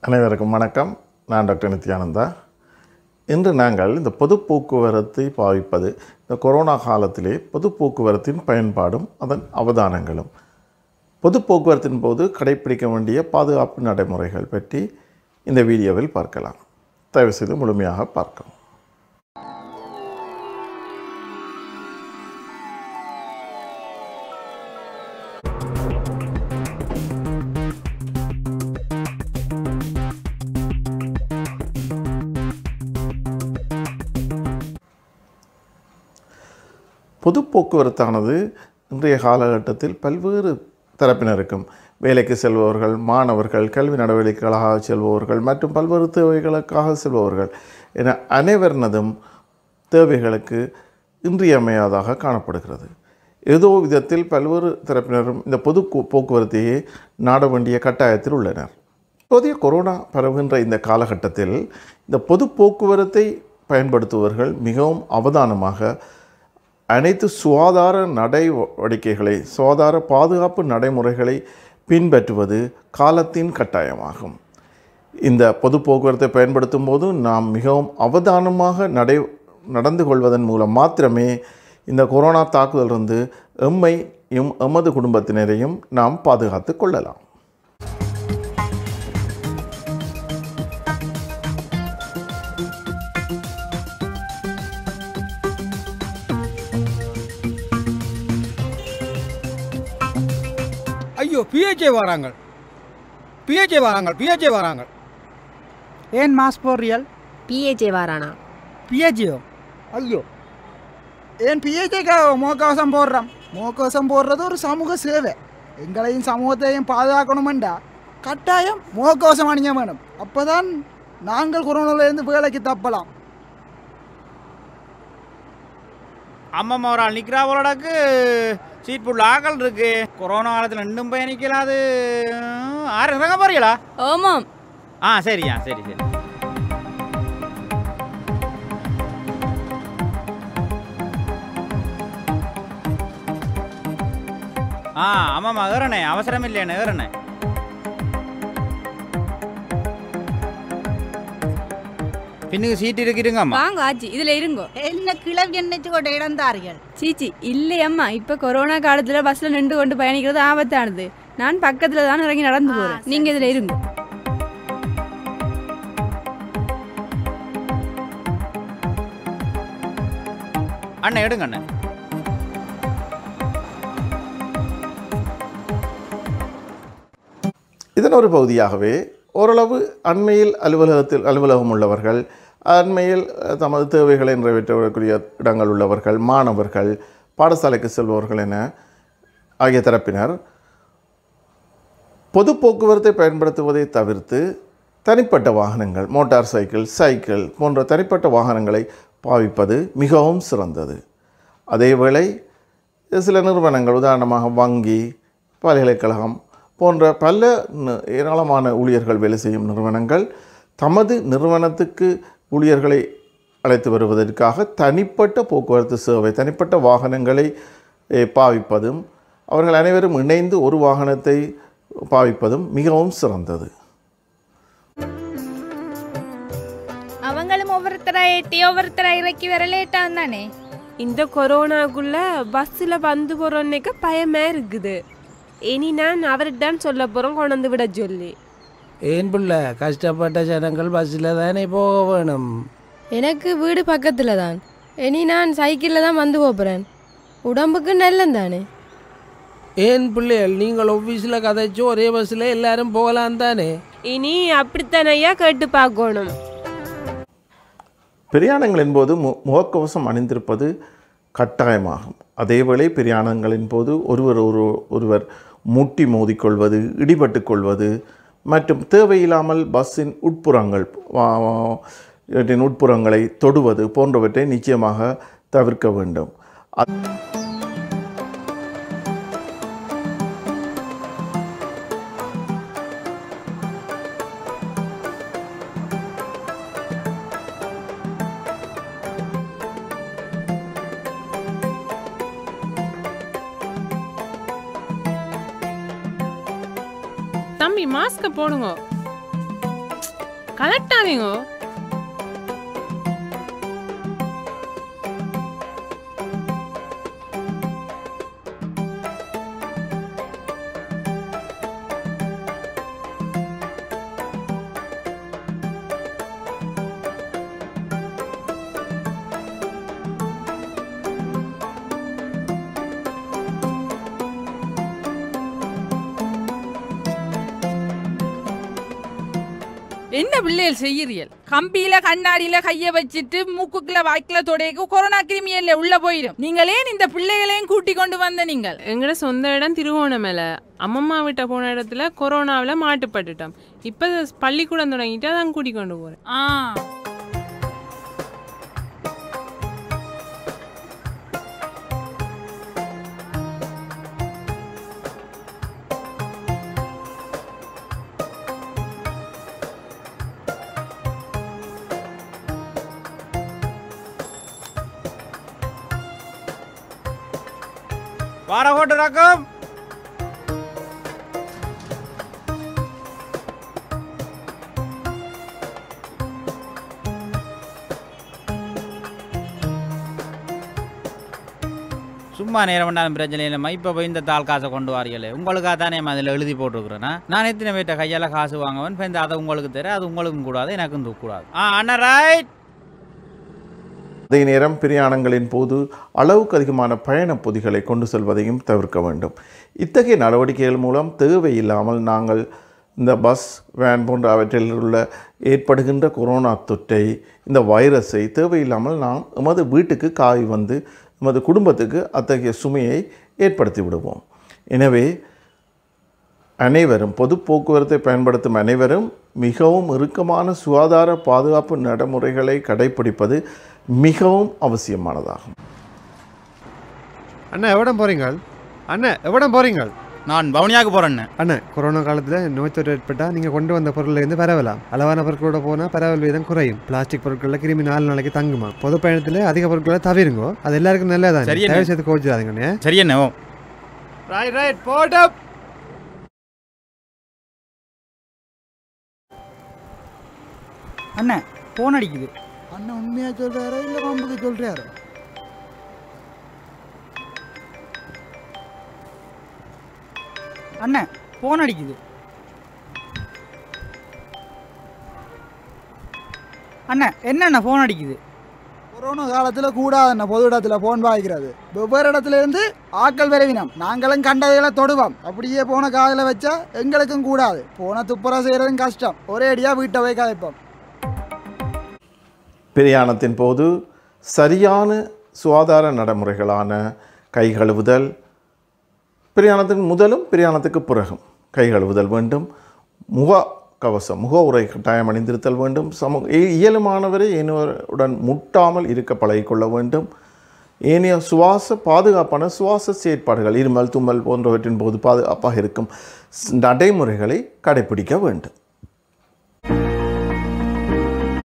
அனைவருக்கும் வணக்கம் நான் டாக்டர் நித்யானந்தா இன்று நாங்கள் இந்த பொது போக்குவரத்தை பாவிப்பது இந்த கொரோனா காலத்திலே பொது போக்குவரத்தின் பயன்பாடும் அதன் அவதானங்களும் பொது போக்குவரத்தின் போது கடைப்பிடிக்க வேண்டிய பாதுகாப்பு நடைமுறைகள் பற்றி இந்த வீடியோவில் பார்க்கலாம் தயவுசெய்து முழுமையாக பார்க்கவும் பொது போக்குவரத்தானது இன்றைய காலகட்டத்தில் பல்வேறு தரப்பினருக்கும் வேலைக்கு செல்பவர்கள் மாணவர்கள் கல்வி நடவடிக்கைகளாக செல்பவர்கள் மற்றும் பல்வேறு தேவைகளுக்காக செல்பவர்கள் என அனைவரினதும் தேவைகளுக்கு இன்றியமையாதாக காணப்படுகிறது ஏதோ விதத்தில் பல்வேறு தரப்பினரும் இந்த பொது கு- போக்குவரத்தையே நாட வேண்டிய கட்டாயத்தில் உள்ளனர் இப்போதைய கொரோனா பரவுகின்ற இந்த காலகட்டத்தில் இந்த பொது போக்குவரத்தை பயன்படுத்துபவர்கள் மிகவும் அவதானமாக அனைத்து சுகாதார நடவடிக்கைகளை சுகாதார பாதுகாப்பு நடைமுறைகளை பின்பற்றுவது காலத்தின் கட்டாயமாகும் இந்த பொது போக்குவரத்தை பயன்படுத்தும் போது நாம் மிகவும் அவதானமாக நடை நடந்து கொள்வதன் மூலம் மாத்திரமே இந்த கொரோனா தாக்குதலிருந்து எம்மை எம் எமது குடும்பத்தினரையும் நாம் பாதுகாத்து கொள்ளலாம் ஐயோ பிஹெச்ஏ வராங்க பிஹெச்ஏ வராங்க பிஹெச்ஏ வராங்க ஏன் மாஸ்க் போடுறியல் பிஏஜே வாரானா பிஹெச்ஓ ஐயோ ஏன் பிஹெச்ஏக்கு முகக்கவசம் போடுறோம் முகக்கவசம் போடுறது ஒரு சமூக சேவை எங்களையும் சமூகத்தையும் பாதுகாக்கணுமெண்டா கட்டாயம் முகக்கவசம் அணிய வேணும் அப்பதான் நாங்கள் கொரோனாவிலேருந்து வேலைக்கு தப்பலாம் அம்மம்மா ஒரு ஆள் நிற்கிறா போலடாக்கு சீட் புள்ள ஆக்கள் இருக்கு கொரோனா காலத்தில் இன்னும் பயணிக்கலாம் அது ஆறு இறங்க போறீங்களா ஆமாம் ஆ சரியா சரி சரி ஆ ஆமாம்மா ஏறண்ணே அவசரம் இல்லையாண்ணே ஏறண்ணே பின்னுக்கு சீட் இருக்குதுங்கம்மா வாங்க ஆச்சி இதுல இருங்கோ என்ன கிளவி என்னச்சு கொண்டு இழந்தார்கள் சீச்சி இல்லையம்மா இப்ப கொரோனா காலத்துல பஸ்ல நின்று கொண்டு பயணிக்கிறது ஆபத்தானது நான் பக்கத்துல தான் இறங்கி நடந்து ஆ, போறேன் சரி, நீங்க இதுல இருங்க அண்ணே எடுங்க அண்ணே இதன் ஒரு பகுதியாகவே ஓரளவு அண்மையில் அலுவலகத்தில் அலுவலகம் உள்ளவர்கள் அண்மையில் அஹ், தமது தேவைகளை நிறைவேற்றக்கூடிய இடங்கள் உள்ளவர்கள் மாணவர்கள் பாடசாலைக்கு செல்பவர்கள் என ஆகிய தரப்பினர் பொது போக்குவரத்தை பயன்படுத்துவதை தவிர்த்து தனிப்பட்ட வாகனங்கள் மோட்டார் சைக்கிள் சைக்கிள் போன்ற தனிப்பட்ட வாகனங்களை பாவிப்பது மிகவும் சிறந்தது அதேவேளை சில நிறுவனங்கள் உதாரணமாக வங்கி பல்கலைக்கழகம் போன்ற பல ந- ஏராளமான ஊழியர்கள் வேலை செய்யும் நிறுவனங்கள் தமது நிறுவனத்துக்கு ஊழியர்களை அழைத்து வருவதற்காக தனிப்பட்ட போக்குவரத்து சேவை தனிப்பட்ட வாகனங்களை eh, பாவிப்பதும் அவர்கள் அனைவரும் இணைந்து ஒரு வாகனத்தை பாவிப்பதும் மிகவும் சிறந்தது அவங்களும் ஒவ்வொருத்தரா ஏற்றி ஒவ்வொருத்தரா இறக்கி வர லேட்டா தானே இந்த கொரோனாக்குள்ள பஸ்ஸில் வந்து போகிறோன்னைக்கு பயமா இருக்குது இனி நான் அவர்கிட்ட சொல்ல போகிறோம் கொண்டு விட சொல்லி ஏன் பிள்ளை கஷ்டப்பட்ட ஜனங்கள் பஸ்ஸில் தானே போக வேணும் எனக்கு வீடு பக்கத்தில் தான் இனி நான் சைக்கிளில் தான் வந்து போகிறேன் உடம்புக்கு நல்லம் தானே ஏன் பிள்ளைகள் நீங்கள் ஆஃபீஸில் கதைச்சு ஒரே பஸ்ஸில் எல்லாரும் போகலாம் தானே இனி அப்படித்தான் ஐயா கேட்டு பார்க்கணும் பிரயாணங்களின் போது மு முகக்கவசம் அணிந்திருப்பது கட்டாயமாகும் அதேவேளை பிரயாணங்களின் போது ஒருவர் ஒரு ஒருவர் முட்டி மோதிக்கொள்வது இடிபட்டுக் கொள்வது மற்றும் தேவையில்லாமல் பஸ்ஸின் உட்புறங்கள் வா- வா- இவற்றின் உட்புறங்களை தொடுவது போன்றவற்றை நிச்சயமாக தவிர்க்க வேண்டும் தம்பி மாஸ்க போடுங்க கலட்டாதீங்க என்ன பிள்ளைகள் செய்யறியல் கம்பியில கண்ணாடியில கைய வச்சுட்டு மூக்குக்குள்ள வாய்க்குல தொடைக்கு கொரோனா கிருமியல்ல உள்ள போயிடும் நீங்களே இந்த பிள்ளைகளையும் கூட்டி கொண்டு வந்த நீங்கள் எங்களோட சொந்த இடம் திருவோணமலை அம்மம்மா விட்ட போன இடத்துல கொரோனாவில் மாட்டுப்பட்டுட்டோம் இப்போ பள்ளிக்கூடம் தொடங்கிட்டு அதான் கூட்டிக் கொண்டு போகிறேன் ஆ வாரகோட்டு ரக்கம் சும்மா நேரம் பண்ணாலும் பிரச்சனை இல்லைம்மா இப்போ போய் இந்த தாள் காசை கொண்டு வாரியலே உங்களுக்காக தானே அதில் எழுதி போட்டிருக்கிறேன்னா நான் எத்தனை பேர்ட்ட கையால் காசு வாங்குவேன் இப்போ இந்த அதை உங்களுக்கு தர அது உங்களுக்கும் கூடாது எனக்கும் தூக்கூடாது ஆ அண்ணா ரைட் அதே நேரம் பிரயாணங்களின் போது அளவுக்கு அதிகமான பயணப் பொதிகளை கொண்டு செல்வதையும் தவிர்க்க வேண்டும் இத்தகைய நடவடிக்கைகள் மூலம் தேவையில்லாமல் நாங்கள் இந்த பஸ் வேன் போன்ற அவற்றில் உள்ள ஏற்படுகின்ற கொரோனா தொற்றை இந்த வைரஸை தேவையில்லாமல் நாம் எமது வீட்டுக்கு காய் வந்து எமது குடும்பத்துக்கு அத்தகைய சுமையை ஏற்படுத்தி விடுவோம் எனவே அனைவரும் பொது போக்குவரத்தை பயன்படுத்தும் அனைவரும் மிகவும் இறுக்கமான சுகாதார பாதுகாப்பு நடைமுறைகளை கடைபிடிப்பது மிகவும் அவசியமானதாகும் அண்ணா எவ்வளோ போறீங்க அண்ணா எவ்வளோ போறீங்க நான் பவுனியாவுக்கு போகிறேன்னு அண்ணா கொரோனா காலத்தில் நோய் தொற்று ஏற்பட்டால் நீங்கள் கொண்டு வந்த பொருள்லேருந்து பரவலாம் அளவான பொருட்களோட போனால் பரவல் வீதம் குறையும் பிளாஸ்டிக் பொருட்களில் கிருமி நாலு நாளைக்கு தங்குமா பொது பயணத்தில் அதிக பொருட்களை தவிருங்கோ அது எல்லாருக்கும் நல்லதான் சரி அண்ணே. தயவு செய்து கோச்சிடாதீங்கண்ணே சரி என்ன ரைட் ரைட் போட்டப் அண்ணன் ஃபோன் அடிக்குது அண்ணன் உண்மையா சொல்றாரோ இல்லை பம்புக்கு சொல்றாரோ அண்ணன் ஃபோன் அடிக்குது அண்ணன் என்னண்ணா ஃபோன் அடிக்குது கொரோனா காலத்தில் கூடாதுண்ணா பொது இடத்துல ஃபோன் வாங்கிக்கிறது வெவ்வேறு இடத்துல இருந்து ஆக்கள் விரைவினம் நாங்களும் கண்டதுகளை தொடுவோம் அப்படியே போன காதில் வச்சா எங்களுக்கும் கூடாது போன துப்புரா செய்கிறதும் கஷ்டம் ஒரே அடியாக வீட்டை போய் கதைப்போம் பிரயாணத்தின் போது சரியான சுகாதார நடைமுறைகளான கை கழுவுதல் பிரயாணத்தின் முதலும் பிரயாணத்துக்கு பிறகும் கை கழுவுதல் வேண்டும் முக கவசம் முக உரை கட்டாயம் அணிந்திருத்தல் வேண்டும் சமூக இ- இயலுமானவரை இனிவருடன் முட்டாமல் இருக்க பழகிக்கொள்ள வேண்டும் ஏனைய சுவாச பாதுகாப்பான சுவாச செயற்பாடுகள் இருமல் தும்மல் போன்றவற்றின் போது பாதுகாப்பாக இருக்கும் ஸ்- நடைமுறைகளை கடைபிடிக்க வேண்டும்